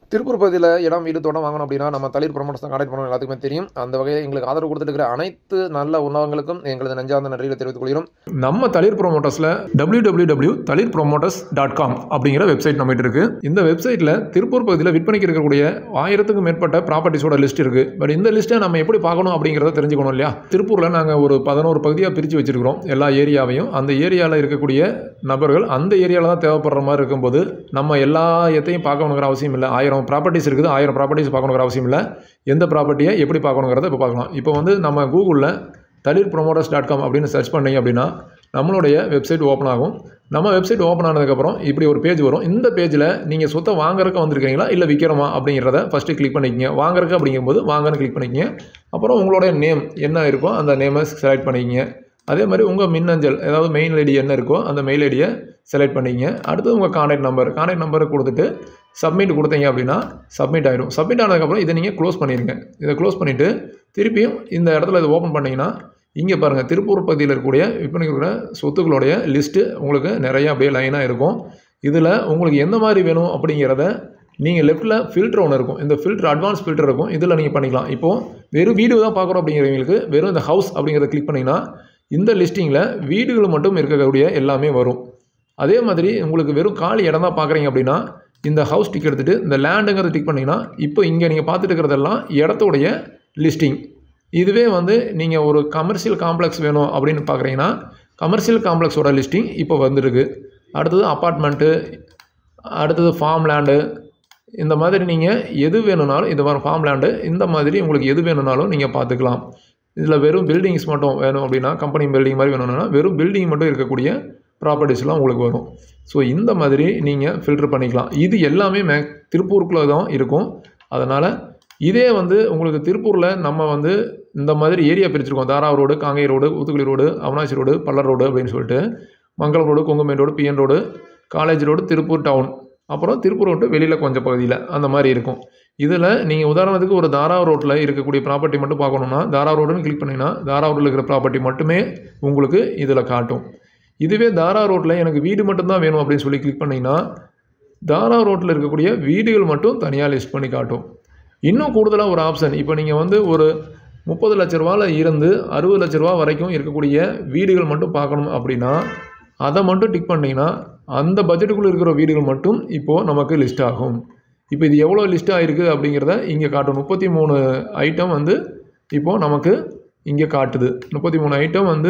திருப்பூர் பகுதியில் இடம் வீடு தோட்டம் வாங்கணும் அப்படின்னா நம்ம தளிர் ப்ரொமோட்டர்ஸ் தான் கான்டாக்ட் பண்ணணும் எல்லாத்துக்குமே தெரியும் அந்த வகையில் எங்களுக்கு ஆதரவு கொடுத்துட்டு இருக்கிற அனைத்து நல்ல உணவங்களுக்கும் எங்களது நெஞ்சார்ந்த நன்றிகளை தெரிவித்துக் கொள்கிறோம் நம்ம தளிர் ப்ரொமோட்டர்ஸில் W W W Thalir promoters dot com அப்படிங்கிற வெப்சைட் நம்மகிட்ட இருக்கு இந்த வெப்சைட்டில் திருப்பூர் பகுதியில் விற்பனைக்கு இருக்கக்கூடிய ஆயிரத்துக்கும் மேற்பட்ட ப்ராப்பர்ட்டிஸோட லிஸ்ட் இருக்கு பட் இந்த லிஸ்ட்டை நம்ம எப்படி பார்க்கணும் அப்படிங்கிறத தெரிஞ்சுக்கணும் இல்லையா திருப்பூரில் நாங்கள் ஒரு பதினோரு பகுதியாக பிரித்து வச்சிருக்கிறோம் எல்லா ஏரியாவையும் அந்த ஏரியாவில் இருக்கக்கூடிய நபர்கள் அந்த ஏரியாவில் தான் தேவைப்படுற மாதிரி இருக்கும்போது நம்ம எல்லா எத்தையும் பார்க்கணுங்கிற அவசியம் இல்லை ஆயிரம் ப்ராப்பர்ட்டிஸ் இருக்குது ஆயிரம் ப்ராப்பர்ட்டிஸ் பார்க்கணுங்கிற அவசியம் இல்லை எந்த ப்ராப்பர்ட்டியை எப்படி பார்க்கணுங்கிறத இப்போ பார்க்கலாம் இப்போ வந்து நம்ம கூகுளில் தளிர் ப்ரொமோட்டர்ஸ் டாட் காம் அப்படின்னு சர்ச் பண்ணீங்க அப்படின்னா நம்மளுடைய வெப்சைட் ஓப்பன் ஆகும் நம்ம வெப்சைட் ஓப்பன் ஆனதுக்கப்புறம் இப்படி ஒரு பேஜ் வரும் இந்த பேஜில் நீங்கள் சொத்தை வாங்குறதுக்கு வந்திருக்கீங்களா இல்லை விற்கிறோமா அப்படிங்கிறத ஃபஸ்ட்டு கிளிக் பண்ணிக்கங்க வாங்குறதுக்கு அப்படிங்கும்போது வாங்கன்னு கிளிக் பண்ணிக்கங்க அப்புறம் உங்களுடைய நேம் என்ன இருக்கோ அந்த நேமை செலக்ட் பண்ணிக்கங்க அதே மாதிரி உங்கள் மின்னஞ்சல் ஏதாவது மெயில் ஐடி என்ன இருக்கோ அந்த மெயில் ஐடியை செலக்ட் பண்ணிக்கங்க அடுத்தது உங்கள் கான்டாக்ட் நம்பர் கான்டாக்ட் நம்பரை கொடுத்துட்டு சப்மிட் கொடுத்தீங்க அப்படின்னா சப்மிட் ஆகிடும் சப்மிட் ஆனதுக்கப்புறம் இதை நீங்கள் க்ளோஸ் பண்ணிடுங்க இதை க்ளோஸ் பண்ணிவிட்டு திருப்பியும் இந்த இடத்துல இதை ஓப்பன் பண்ணிங்கன்னா இங்கே பாருங்கள் திருப்பூர் பகுதியில் இருக்கக்கூடிய விற்பனைக்கு இருக்கிற சொத்துக்களுடைய லிஸ்ட்டு உங்களுக்கு நிறையா அப்படியே லைனாக இருக்கும் இதில் உங்களுக்கு எந்த மாதிரி வேணும் அப்படிங்கிறத நீங்கள் லெஃப்ட்டில் ஃபில்டர் ஒன்று இருக்கும் இந்த ஃபில்டர் அட்வான்ஸ் ஃபில்டர் இருக்கும் இதில் நீங்கள் பண்ணிக்கலாம் இப்போது வெறும் வீடியோ தான் பார்க்குறோம் அப்படிங்கிறவங்களுக்கு வெறும் இந்த ஹவுஸ் அப்படிங்கிறத கிளிக் பண்ணிங்கன்னா இந்த லிஸ்டிங்கில் வீடுகள் மட்டும் இருக்கக்கூடிய எல்லாமே வரும் அதே மாதிரி உங்களுக்கு வெறும் காலி இடம் தான் பார்க்குறீங்க அப்படின்னா இந்த ஹவுஸ் டிக் எடுத்துகிட்டு இந்த லேண்டுங்கிறத டிக் பண்ணிங்கன்னா இப்போ இங்கே நீங்கள் பார்த்துட்டு இருக்கிறதெல்லாம் இடத்துடைய லிஸ்டிங் இதுவே வந்து நீங்கள் ஒரு கமர்ஷியல் காம்ப்ளெக்ஸ் வேணும் அப்படின்னு பார்க்குறீங்கன்னா கமர்ஷியல் காம்ப்ளெக்ஸோட லிஸ்டிங் இப்போ வந்துருக்கு அடுத்தது அப்பார்ட்மெண்ட்டு அடுத்தது ஃபார்ம் லேண்டு இந்த மாதிரி நீங்கள் எது வேணும்னாலும் இந்த மாதிரி ஃபார்ம் லேண்டு இந்த மாதிரி உங்களுக்கு எது வேணும்னாலும் நீங்கள் பார்த்துக்கலாம் இதில் வெறும் பில்டிங்ஸ் மட்டும் வேணும் அப்படின்னா கம்பெனி பில்டிங் மாதிரி வேணும்னா வெறும் பில்டிங் மட்டும் இருக்கக்கூடிய ப்ராப்பர்ட்டிஸ்லாம் உங்களுக்கு வரும் ஸோ இந்த மாதிரி நீங்கள் ஃபில்டர் பண்ணிக்கலாம் இது எல்லாமே மே திருப்பூருக்குள்ளே தான் இருக்கும் அதனால் இதே வந்து உங்களுக்கு திருப்பூரில் நம்ம வந்து இந்த மாதிரி ஏரியா பிரிச்சிருக்கோம் Dhara road Kangai road Uthukuli road Avinashi road Pallar road அப்படின்னு சொல்லிட்டு Mangalam road Kongu main road PN road college road Tiruppur town அப்புறம் திருப்பூர் ரோட்டு வெளியில் கொஞ்சம் பகுதியில் அந்த மாதிரி இருக்கும் இதில் நீங்கள் உதாரணத்துக்கு ஒரு தாரா ரோட்டில் இருக்கக்கூடிய ப்ராப்பர்ட்டி மட்டும் பார்க்கணுன்னா தாரா ரோடுன்னு கிளிக் பண்ணிங்கன்னா தாரா ரோட்டில் இருக்கிற ப்ராப்பர்ட்டி மட்டுமே உங்களுக்கு இதில் காட்டும் இதுவே தாரா ரோட்டில் எனக்கு வீடு மட்டும்தான் வேணும் அப்படின்னு சொல்லி கிளிக் பண்ணிங்கன்னா தாரா ரோட்டில் இருக்கக்கூடிய வீடுகள் மட்டும் தனியாக லிஸ்ட் பண்ணி காட்டும் இன்னும் கூடுதலாக ஒரு ஆப்ஷன் இப்போ நீங்கள் வந்து ஒரு முப்பது லட்ச ரூபாவில் இருந்து அறுபது லட்ச ரூபா வரைக்கும் இருக்கக்கூடிய வீடுகள் மட்டும் பார்க்கணும் அப்படின்னா அதை மட்டும் டிக் பண்ணிங்கன்னா அந்த பட்ஜெட்டுக்குள்ளே இருக்கிற வீடுகள் மட்டும் இப்போது நமக்கு லிஸ்ட் ஆகும் இப்போ இது எவ்வளோ லிஸ்ட் ஆகிருக்கு அப்படிங்கிறத இங்கே காட்டும் முப்பத்தி மூணு ஐட்டம் வந்து இப்போது நமக்கு இங்கே காட்டுது முப்பத்தி மூணு ஐட்டம் வந்து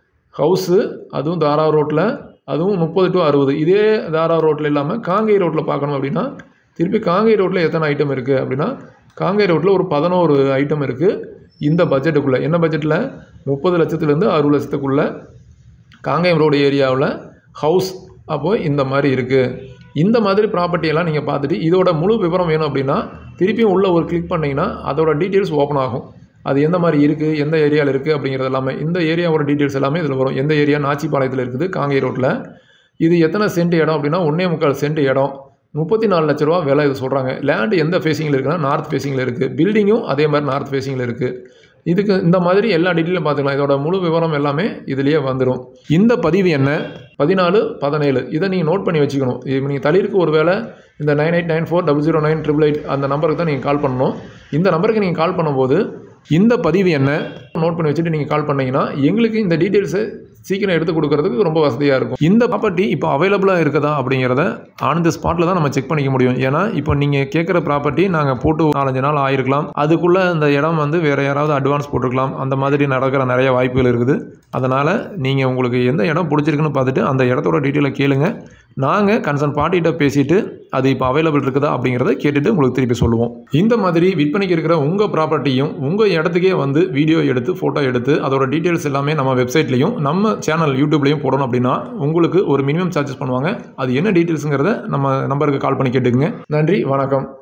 ஹவுஸு அதுவும் தாரா ரோட்டில் அதுவும் முப்பது டு அறுபது இதே தாரா ரோட்டில் இல்லாமல் காங்கை ரோட்டில் பார்க்கணும் அப்படின்னா திருப்பி காங்கை ரோட்டில் எத்தனை ஐட்டம் இருக்குது அப்படின்னா காங்கை ரோட்டில் ஒரு பதினோரு ஐட்டம் இருக்குது இந்த பட்ஜெட்டுக்குள்ளே என்ன பட்ஜெட்டில் முப்பது லட்சத்துலேருந்து அறுபது லட்சத்துக்குள்ளே காங்கேயம் ரோடு ஏரியாவில் ஹவுஸ் அப்போது இந்த மாதிரி இருக்குது இந்த மாதிரி ப்ராப்பர்ட்டியெல்லாம் நீங்கள் பார்த்துட்டு இதோட முழு விவரம் வேணும் அப்படின்னா திருப்பியும் உள்ள ஒரு கிளிக் பண்ணிங்கன்னா அதோட டீட்டெயில்ஸ் ஓப்பன் ஆகும் அது எந்த மாதிரி இருக்குது எந்த ஏரியாவில் இருக்குது அப்படிங்கிறது எல்லாமே இந்த ஏரியாவோட டீட்டெயில்ஸ் எல்லாமே இதில் வரும் எந்த ஏரியா நாச்சிப்பாளையத்தில் இருக்குது காங்கை ரோட்டில் இது எத்தனை சென்ட் இடம் அப்படின்னா ஒன்றே முக்கால் சென்ட் இடம் முப்பத்தி நாலு லட்ச ரூபா விலை இது சொல்கிறாங்க லேண்டு எந்த ஃபேஸிங்கில் இருக்குன்னா நார்த் ஃபேஸிங்கில் இருக்குது பில்டிங்கும் அதே மாதிரி நார்த் ஃபேஸிங்கில் இருக்குது இதுக்கு இந்த மாதிரி எல்லா டீட்டெயிலும் பார்த்துக்கலாம் இதோட முழு விவரம் எல்லாமே இதுலேயே வந்துடும் இந்த பதிவு என்ன பதினாலு பதினேழு இதை நீங்கள் நோட் பண்ணி வச்சுக்கணும் இப்போ நீங்கள் தளிருக்கு ஒரு வேளை இந்த nine eight nine four double zero nine triple eight அந்த நம்பருக்கு தான் நீங்கள் கால் பண்ணணும் இந்த நம்பருக்கு நீங்கள் கால் பண்ணும்போது இந்த பதிவு என்ன நோட் பண்ணி வச்சுட்டு நீங்கள் கால் பண்ணீங்கன்னா எங்களுக்கு இந்த டீட்டெயில்ஸை சீக்கிரம் எடுத்து கொடுக்கறதுக்கு ரொம்ப வசதியாக இருக்கும் இந்த ப்ராப்பர்ட்டி இப்போ அவைலபிளாக இருக்குதா அப்படிங்கிறத ஆன் த ஸ்பாட்டில் தான் நம்ம செக் பண்ணிக்க முடியும் ஏன்னா இப்போ நீங்கள் கேட்குற ப்ராப்பர்ட்டி நாங்கள் போட்டு நாலஞ்சு நாள் ஆயிருக்கலாம் அதுக்குள்ளே இந்த இடம் வந்து வேறு யாராவது அட்வான்ஸ் போட்டிருக்கலாம் அந்த மாதிரி நடக்கிற நிறைய வாய்ப்புகள் இருக்குது அதனால் நீங்கள் உங்களுக்கு எந்த இடம் பிடிச்சிருக்குன்னு பார்த்துட்டு அந்த இடத்தோட டீட்டெயிலை கேளுங்க நாங்கள் கன்சர்ன் பார்ட்டிகிட்ட பேசிவிட்டு அது இப்போ அவைலபிள் இருக்குதா அப்படிங்கிறத கேட்டுட்டு உங்களுக்கு திருப்பி சொல்லுவோம் இந்த மாதிரி விற்பனைக்கு இருக்கிற உங்கள் ப்ராப்பர்ட்டியும் உங்கள் இடத்துக்கே வந்து வீடியோ எடுத்து ஃபோட்டோ எடுத்து அதோட டீட்டெயில்ஸ் எல்லாமே நம்ம வெப்சைட்லையும் நம்ம சேனல் யூடியூப்லேயும் போடணும் அப்படின்னா உங்களுக்கு ஒரு மினிமம் சார்ஜஸ் பண்ணுவாங்க அது என்ன டீட்டெயில்ஸுங்கிறத நம்ம நம்பருக்கு கால் பண்ணி கேட்டுக்குங்க நன்றி வணக்கம்